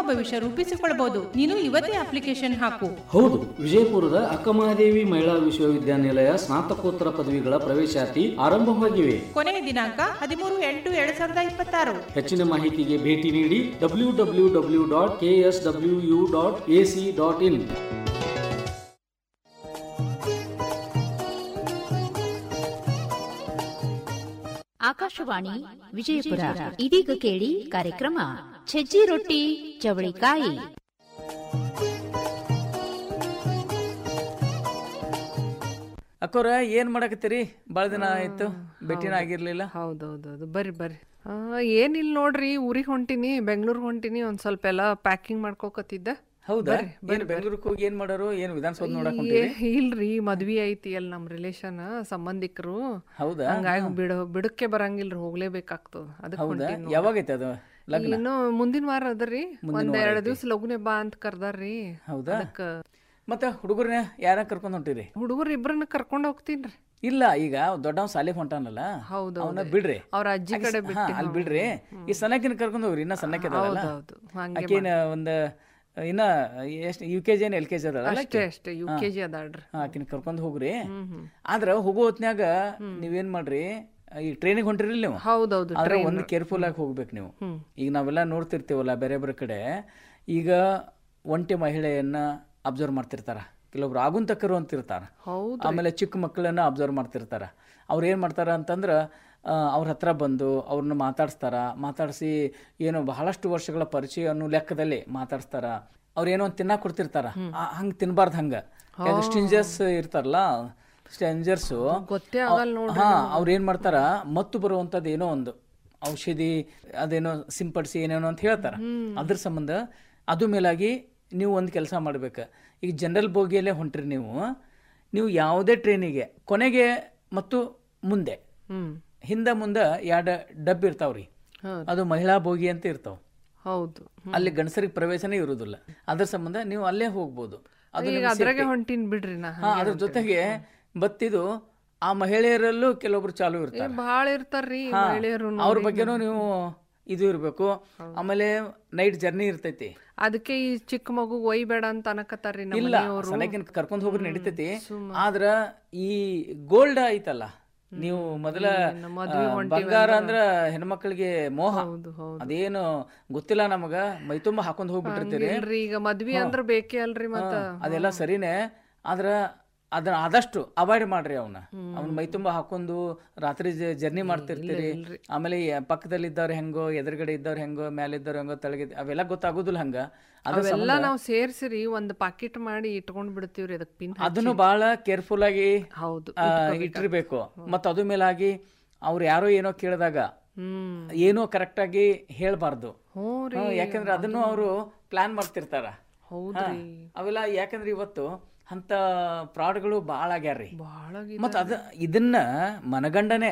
ಭವಿಷ್ಯ ರೂಪಿಸಿಕೊಳ್ಳಬಹುದು ನೀನು ಇವತ್ತೇ ಅಪ್ಲಿಕೇಶನ್ ಹಾಕು ಹೌದು ವಿಜಯಪುರದ ಅಕ್ಕಮಹಾದೇವಿ ಮಹಿಳಾ ವಿಶ್ವವಿದ್ಯಾನಿಲಯ ಸ್ನಾತಕೋತ್ತರ ಪದವಿಗಳ ಪ್ರವೇಶಾತಿ ಆರಂಭವಾಗಿವೆ ಕೊನೆಯ ದಿನಾಂಕ ಹದಿಮೂರು ಎಂಟು ಎರಡ್ ಸಾವಿರದ ಇಪ್ಪತ್ತಾರು ಹೆಚ್ಚಿನ ಮಾಹಿತಿಗೆ ಭೇಟಿ ನೀಡಿ W W W dot K S W U dot A C dot in Akashvani Vijayapura ಇದೀಗ ಕೇಳಿ ಕಾರ್ಯಕ್ರಮ ಸಜ್ಜಿ ರೊಟ್ಟಿ ಚವಳಿಕಾಯಿ ಅಕ್ಕೋರ ಏನ್ ಮಾಡಕತ್ತೀರಿ ಬಾಳ ದಿನ ಆಯ್ತು ಭೇಟಿನ ಆಗಿರ್ಲಿಲ್ಲ ಹೌದೌದೌದು ಬರ್ರಿ ಬರ್ರಿ ಆ, ಏನಿಲ್ಲ ನೋಡ್ರಿ ಊರಿಗೆ ಹೊಂಟಿನಿ ಬೆಂಗ್ಳೂರ್ಗೆ ಹೊಂಟಿನಿ ಒಂದ್ ಸ್ವಲ್ಪ ಎಲ್ಲ ಪ್ಯಾಕಿಂಗ್ ಮಾಡ್ಕೋಕತ್ತಿದ್ದ ಹೌದಾ ಬರ್ರಿ, ಬರ್ರಿ, ಏನ್ ಬೆಂಗಳೂರಿಗೆ ಹೋಗಿ ಏನ್ ಮಾಡೋರು ಏನ್ ವಿಧಾನಸೌಧ ನೋಡಕ್ ಹೊಂಟಿರಿ ಏ, ಇಲ್ರಿ ಮದ್ವಿ ಐತಿ ಅಲ್ಲಿ ನಮ್ ರಿಲೇಶನ್ ಸಂಬಂಧಿಕರು ಹೌದಾ ಹಂಗಾಗಿ ಬಿಡ ಬಿಡಕ್ಕೆ ಬರಂಗಿಲ್ರಿ ಹೋಗ್ಲೇಬೇಕಾಗ್ತದ ಅದಕ್ಕೆ ಹೌದಾ ಹೊಂಟಿನಿ ಯಾವಾಗೈತೆ ಅದು ಲಗ್ನ ಇನ್ನು ಮುಂದಿನ ವಾರ ಅದರಿ ಮುಂದಿನ ಒಂದ್ ವಾರ ಎರಡ್ ಐತಿ. ದಿವ್ಸ ಲಗುನೆ ಬಾ ಅಂತ ಕರ್ದಾರ್ರಿ ಹೌದಾ ಅದಕ್ಕ ಮತ್ತ ಹುಡುಗರನ್ನ ಯಾರ ಕರ್ಕೊಂಡ್ ಹೊಂಟಿರಿ ಹುಡುಗರು ಇಬ್ರನ್ನ ಕರ್ಕೊಂಡ್ ಹೋಗ್ತೀನ್ರಿ ಇಲ್ಲ ಈಗ ದೊಡ್ಡವ್ ಸಾಲಿಗೆ ಹೊಂಟಾನಲ್ಲ ಹೌದು ಅವನ್ನ ಬಿಡ್ರಿ ಅವ್ರ ಅಜ್ಜಿ ಆಕಿ ಕಡೆ ಸ- ಬಿಟ್ಟು ಹಾ, ಅಲ್ಲಿ ಬಿಡ್ರಿ ಈ ಸಣ್ಣಕಿನ ಕರ್ಕೊಂಡ್ ಹೋಗ್ರಿ ಇನ್ನ ಸಣ್ಣಕ್ಕೆ ಅದಾಳಲ್ಲ ಹೌದೌದು ಹಂಗೆ ಆಕಿನ ಒಂದ್ ಇನ್ನ ಎಷ್ಟು ಯು ಕೆ ಜಿ ಏನ್ ಎಲ್ ಕೆ ಜಿ ಅದಲ್ಲ ಅಷ್ಟೇ ಅಷ್ಟೇ ಯು ಕೆ ಜಿ ಅದಾಳ್ರಿ ಆಕಿನ ಕರ್ಕೊಂಡ್ ಹೋಗ್ರಿ ಆದ್ರ ಹೋಗೋ ಹೊತ್ನ್ಯಾಗ ನೀವೇನ್ ಮಾಡ್ರಿ ಈ ಟ್ರೈನಿಗೆ ಹೊಂಟಿರಿಲ್ಲ ನೀವು ಹೌದೌದು ಆದ್ರೆ ಒಂದು ಕೇರ್ಫುಲ್ ಆಗಿ ಹೋಗ್ಬೇಕು ನೀವು ಈಗ ನಾವೆಲ್ಲ ನೋಡ್ತಿರ್ತೀವಲ್ಲ ಬೇರೆ ಬೇರೆ ಕಡೆ ಈಗ ಒಂಟಿ ಮಹಿಳೆಯನ್ನ ಅಬ್ಸರ್ವ್ ಮಾಡ್ತಿರ್ತಾರ ಕೆಲವೊಬ್ರು ಆಗುಂತಕರು ಅಂತ ಇರ್ತಾರ ಹೌದು ಆಮೇಲೆ ಚಿಕ್ಕ ಮಕ್ಕಳನ್ನ ಅಬ್ಸರ್ವ್ ಮಾಡ್ತಿರ್ತಾರ ಅವ್ರು ಏನ್ ಮಾಡ್ತಾರ ಅಂತಂದ್ರ ಆ, ಅವ್ರ ಹತ್ರ ಬಂದು ಅವ್ರನ್ನ ಮಾತಾಡಿಸ್ತಾರ ಮಾತಾಡಿಸಿ ಏನು ಬಹಳಷ್ಟು ವರ್ಷಗಳ ಪರಿಚಯ ಅನ್ನೋ ಲೆಕ್ಕದಲ್ಲಿ ಮಾತಾಡಿಸ್ತಾರ ಅವ್ರು ಏನೋ ಒಂದು ತಿನ್ನಕ್ ಕೊಡ್ತಿರ್ತಾರ ಆ, ಹಂಗ್ ತಿನ್ಬಾರ್ದು ಹಂಗ ಸ್ಟಿಂಜರ್ಸ್ ಇರ್ತಾರಲ್ಲ ಸ್ಟೆಂಜರ್ಸ್ ಗೊತ್ತೇ ಆಗಲ್ಲ ನೋಡ್ರಿ ಹಾ ಅವ್ರು ಏನ್ ಮಾಡ್ತಾರ ಮತ್ತು ಬರುವಂತದ್ದು ಏನೋ ಒಂದು ಔಷಧಿ ಅದೇನೋ ಸಿಂಪಡಿಸಿ ಏನೇನೋ ಅಂತ ಹೇಳ್ತಾರ ಅದ್ರ ಸಂಬಂಧ ಅದು ಮೇಲಾಗಿ ನೀವು ಒಂದು ಕೆಲಸ ಮಾಡ್ಬೇಕು ಈಗ ಜನರಲ್ ಬೋಗಿಯಲ್ಲೇ ಹೊಂಟ್ರಿ ನೀವು ನೀವು ಯಾವುದೇ ಟ್ರೈನಿಗೆ ಕೊನೆಗೆ ಮತ್ತು ಮುಂದೆ ಹ್ಮ್ ಹಿಂದ ಮುಂದ ಎರಡು ಡಬ್ಬಿ ಇರ್ತಾವ್ರಿ ಹೌದು. ಅದು ಮಹಿಳಾ ಬೋಗಿ ಅಂತ ಇರ್ತಾವ ಹೌದು ಅಲ್ಲಿ ಗಂಡಸರಿಗೆ ಪ್ರವೇಶನೇ ಇರುವುದಿಲ್ಲ ಅದ್ರ ಸಂಬಂಧ ನೀವು ಅಲ್ಲೇ ಹೋಗ್ಬೋದು ಅದು ಈಗ ನಿಮ್ಗೆ ಅದ್ರಾಗೆ safety. ಹೊಂಟಿನ್ ಬಿಡ್ರಿ ನಾ ಹಾ ಅದ್ರ ಜೊತೆಗೆ ಬತ್ತಿದು ಆ ಮಹಿಳೆಯರಲ್ಲೂ ಕೆಲವೊಬ್ರು ಚಾಲು ಇರ್ತಾರೆ ಬಾಳ ಇರ್ತಾರ್ರಿ ಹಾ, ಮಹಿಳೆಯರು ಅವ್ರ ಬಗ್ಗೆನೂ ನೀವು ಇದು ಇರಬೇಕು ಆಮೇಲೆ ನೈಟ್ ಜರ್ನಿ ಇರ್ತೈತಿ ಅದಕ್ಕೆ ಈ ಚಿಕ್ಕ ಮಗು ಒಯ್ಬೇಡ ಅಂತ ಅನಕತ್ತಾರ್ರಿ ನಮ್ಮ ಇಲ್ಲ ಮನೆಯವ್ರು. ಸಣ್ಣಕಿನ ಕರ್ಕೊಂಡ್ ಹೋಗ್ರಿ ನಡೀತೈತಿ ಆದ್ರ ಈ ಗೋಲ್ಡ್ ಐತಲ್ಲ ನೀವು ಮೊದಲ ಆ, ಬಂಗಾರ ಅಂದ್ರ ಹೆಣ್ಮಕ್ಳಿಗೆ ಮೋಹ ಹೌದು ಹೌದು ಅದೇನು ಗೊತ್ತಿಲ್ಲ ನಮಗ ಮೈತುಂಬ ಹಾಕೊಂಡ್ ಹೋಗ್ಬಿಟ್ಟಿರ್ತೀರಿ ಇಲ್ರಿ ಈಗ ಮದ್ವಿ ಅಂದ್ರ ಬೇಕೇ ಅಲ್ರಿ ಮತ್ತ ಹಾ, ಅದೆಲ್ಲ ಸರಿನೇ ಆದ್ರ ಅದನ್ನ ಆದಷ್ಟು ಅವಾಯ್ಡ್ ಮಾಡ್ರಿ ಅವನ್ನ ಅವ್ನ ಮೈ ತುಂಬಾ ಹಾಕೊಂಡು ರಾತ್ರಿ ಜರ್ನಿ ಮಾಡ್ತಿರ್ತೀರಿ ಆಮೇಲೆ ಈ ಪಕ್ಕದಲ್ಲಿ ಇದ್ದವ್ರು ಹೆಂಗೋ ಎದುರುಗಡೆ ಇದ್ದವ್ರು ಹೆಂಗೋ ಮೇಲೆ ಇದ್ದವ್ರು ಹೆಂಗೋ ತೆಳಗೆ ಅವೆಲ್ಲ ಗೊತ್ತಾಗೋದಿಲ್ಲ ಹಂಗ ಅದ್ರ ಅವೆಲ್ಲ ಸಂಬಂಧ ನಾವ್ ಸೇರ್ಸಿರಿ ಒಂದ್ ಪಾಕೆಟ್ ಮಾಡಿ ಇಟ್ಕೊಂಡ್ ಬಿಡ್ತೀವ್ರಿ ಅದಕ್ ಪಿನ್ ಅದನ್ನು ಬಹಳ ಕೇರ್ಫುಲ್ ಆಗಿ ಹೌದು ಆ, ಇಟ್ಟಿರ್ಬೇಕು ಮತ್ತ ಅದು ಮೇಲಾಗಿ ಅವ್ರು ಯಾರೋ ಏನೋ ಕೇಳಿದಾಗ ಹ್ಮ್ ಏನೋ ಕರೆಕ್ಟ್ ಆಗಿ ಹೇಳ್ಬಾರ್ದು ಹ್ಞೂ ರೀ ಹ್ಮ್, ಯಾಕಂದ್ರೆ ಅದನ್ನು ಅವರು ಪ್ಲಾನ್ ಮಾಡ್ತಿರ್ತಾರ ಹೌದ್ರಿ ಹಾ, ಅವೆಲ್ಲ ಯಾಕಂದ್ರೆ ಇವತ್ತು ಅಂತ ಫ್ರಾಡ್ಗಳು ಭಾಳ ಆಗ್ಯಾರ್ರಿ ಬಾಳ ಮತ್ತ ಅದ ಇದನ್ನ ಮನಗಂಡನೆ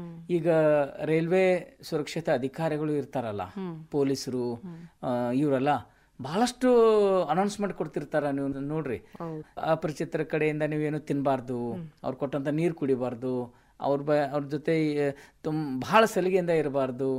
ಈಗ ರೈಲ್ವೆ ಸುರಕ್ಷತಾ ಅಧಿಕಾರಿಗಳು ಇರ್ತಾರಲ್ಲ ಪೊಲೀಸರು ಇವರೆಲ್ಲ ಬಹಳಷ್ಟು ಅನೌನ್ಸ್ಮೆಂಟ್ ಕೊಡ್ತಿರ್ತಾರ ನೀವು ನೋಡ್ರಿ ಅಪರಿಚಿತರ ಕಡೆಯಿಂದ ನೀವೇನು ತಿನ್ನಬಾರ್ದು ಅವ್ರು ಕೊಟ್ಟಂತ ನೀರು ಕುಡಿಬಾರ್ದು ಅವ್ರ ಬ ಅವ್ರ ಜೊತೆ ತುಂಬ ಬಹಳ ಸಲಿಗೆಯಿಂದ ಇರಬಾರ್ದು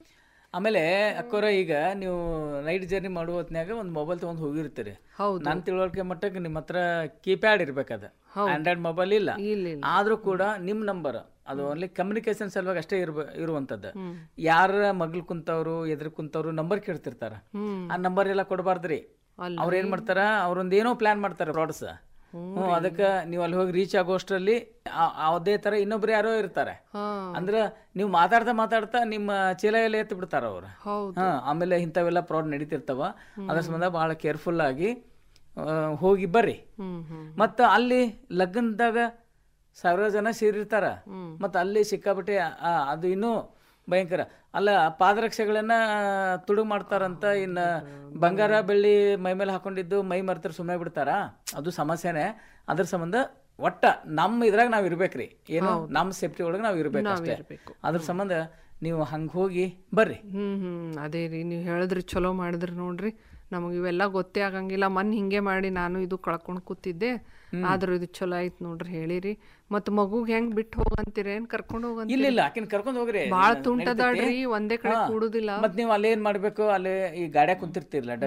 ಆಮೇಲೆ ಅಕ್ಕೋರ ಈಗ ನೀವು ನೈಟ್ ಜರ್ನಿ ಮಾಡುವ ಹೊತ್ನ್ಯಾಗ ಒಂದು ಮೊಬೈಲ್ ತಗೊಂಡ್ ಹೋಗಿರ್ತೀರಿ ಹೌದು. ನನ್ನ ತಿಳುವಳಿಕೆ ಮಟ್ಟಕ್ಕೆ ನಿಮ್ಮ ಹತ್ರ ಕೀಪ್ಯಾಡ್ ಇರ್ಬೇಕದ ಆಂಡ್ರಾಯ್ಡ್ ಮೊಬೈಲ್ ಇಲ್ಲ ಇಲ್ಲ ಇಲ್ಲ ಆದ್ರೂ ಕೂಡ ನಿಮ್ ನಂಬರ್ ಅದು ಓನ್ಲಿ ಕಮ್ಯುನಿಕೇಶನ್ ಸಲುವಾಗಿ ಅಷ್ಟೇ ಇರ್ಬ ಇರುವಂತದ್ದು ಯಾರ ಮಗ್ಲ್ ಕುಂತವ್ರು ಎದುರು ಕುಂತವ್ರು ನಂಬರ್ ಕೇಳ್ತಿರ್ತಾರ ಆ ನಂಬರ್ ಎಲ್ಲ ಕೊಡಬಾರ್ದ್ರಿ ಅವ್ರ ಏನ್ ಮಾಡ್ತಾರ ಅವ್ರೊಂದ್ ಏನೋ ಪ್ಲಾನ್ ಮಾಡ್ತಾರ ಫ್ರಾಡ್ಸ್ ಹ್ಮ್ ಅದಕ್ಕ ನೀವು ಅಲ್ಲಿ ಹೋಗಿ ರೀಚ್ ಆಗೋಷ್ಟ್ರಲ್ಲಿ ಆ- ಅದೇ ತರ ಇನ್ನೊಬ್ರು ಯಾರೋ ಇರ್ತಾರೆ ಹಾ ಅಂದ್ರ ನೀವು ಮಾತಾಡ್ತಾ ಮಾತಾಡ್ತಾ ನಿಮ್ಮ ಚೀಲ ಎಲ್ಲ ಎತ್ತಿ ಬಿಡ್ತಾರ ಅವ್ರು ಹೌದು ಹಾ ಆಮೇಲೆ ಇಂಥವೆಲ್ಲ ಫ್ರಾಡ್ ನಡೀತಿರ್ತಾವ ಅದ್ರ ಸಂಬಂಧ ಬಹಳ ಕೇರ್ಫುಲ್ ಆಗಿ ಆ, ಹೋಗಿ ಬರ್ರಿ ಹ್ಮ್ ಹ್ಮ್ ಮತ್ತ ಅಲ್ಲಿ ಲಗ್ನದಾಗ ಸಾವಿರ ಜನ ಸೇರಿರ್ತಾರ ಮತ್ತ ಅಲ್ಲಿ ಸಿಕ್ಕಾಪಟ್ಟೆ ಆ, ಅದು ಇನ್ನೂ ಭಯಂಕರ ಅಲ್ಲ ಪಾದರಕ್ಷೆಗಳನ್ನ ತುಡು ಮಾಡ್ತಾರಂತ ಇನ್ನ ಬಂಗಾರ ಬೆಳ್ಳಿ ಮೈ ಮೇಲೆ ಹಾಕೊಂಡಿದ್ದು ಮೈ ಮರ್ತರ ಸುಮ್ಮನೆ ಬಿಡ್ತಾರ ಅದು ಸಮಸ್ಯೆನೆ ಅದ್ರ ಸಂಬಂಧ ಒಟ್ಟ ನಮ್ಮ ಇದ್ರಾಗ ನಾವ್ ಇರ್ಬೇಕ್ರಿ ಏನು ನಮ್ಮ ಸೇಫ್ಟಿ ಒಳಗೆ ನಾವ್ ಇರ್ಬೇಕು ಅಷ್ಟೇ ಅದ್ರ ಸಂಬಂಧ ನೀವು ಹಂಗ ಹೋಗಿ ಬರ್ರಿ ಹ್ಮ್ ಹ್ಮ್ ಅದೇ ರೀ ನೀವು ಹೇಳಿದ್ರಿ ಚಲೋ ಮಾಡಿದ್ರಿ ನೋಡ್ರಿ ನಮಗೆ ಇವೆಲ್ಲ ಗೊತ್ತೇ ಆಗಂಗಿಲ್ಲ ಮನ್ ಹಿಂಗೆ ಮಾಡಿ ನಾನು ಇದು ಕಳ್ಕೊಂಡ್ ಕೂತಿದ್ದೆ ಆದ್ರೂ ಇದು ಚಲೋ ಆಯ್ತು ನೋಡ್ರಿ ಹೇಳಿರಿ ಮತ್ ಮಗುಗ್ ಹೆಂಗ್ ಬಿಟ್ಟು ಹೋಗಂತೀರೇನ್ ಕರ್ಕೊಂಡ್ ಹೋಗಂತೀರಿ ಇಲ್ಲ ಇಲ್ಲ ಆಕಿನ ಕರ್ಕೊಂಡ್ ಹೋಗ್ರಿ ಬಾಳ ನಡೀತೈತಿ. ತುಂಟದಾಡ್ರಿ ಒಂದೇ ಕಡೆ ಹಾ. ಕೂಡುದಿಲ್ಲ ಮತ್ ನೀವ್ ಅಲ್ಲೇ ಏನ್ ಮಾಡ್ಬೇಕು ಅಲ್ಲಿ ಈ ಗಾಡ್ಯಾಗ ಕುಂತಿರ್ತಿರ್ಲ